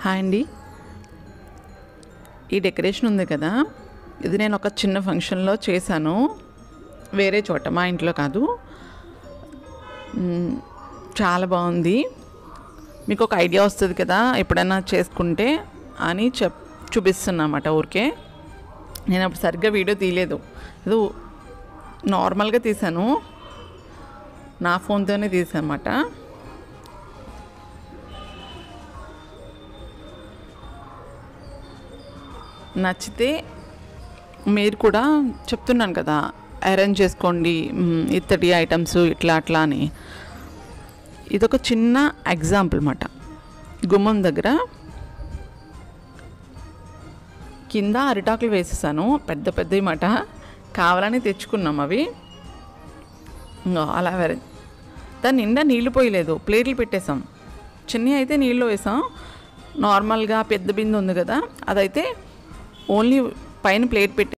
hi అండి ఈ decoration ఉంది కదా ఇది నేను ఒక చిన్న ఫంక్షన్లో చేశాను వేరే చోట మా ఇంట్లో కాదు మ్, చాలా బాగుంది మీకు ఒక ఐడియా వస్తుంది కదా ఎప్పుడైనా చేసుకుంటే అని చెప్ చూపిస్తున్నమాట ఊరికే నేను అప్పుడు సరిగ్గా వీడియో తీయలేదు ఏదో నార్మల్గా తీశాను నా ఫోన్తోనే తీసాను అన్నమాట నచ్చితే మీరు కూడా చెప్తున్నాను కదా అరేంజ్ చేసుకోండి మ్, ఇత్తడి ఐటమ్స్ ఇట్లా అట్లా అని ఇదొక చిన్న ఎగ్జాంపుల్ మాట గుమ్మం దగ్గర కింద అరిటాకులు వేసేసాను పెద్ద పెద్దవి మాట కావాలని తెచ్చుకున్నాం అవి ఇంగో అలా వేరే దాని నిండా నీళ్లు పోయలేదు ప్లేట్లు పెట్టేసాం చిన్నవి అయితే నీళ్ళు వేసాం నార్మల్గా పెద్ద బిందె ఉంది కదా అదైతే ఓన్లీ పైన ప్లేట్ పెట్టి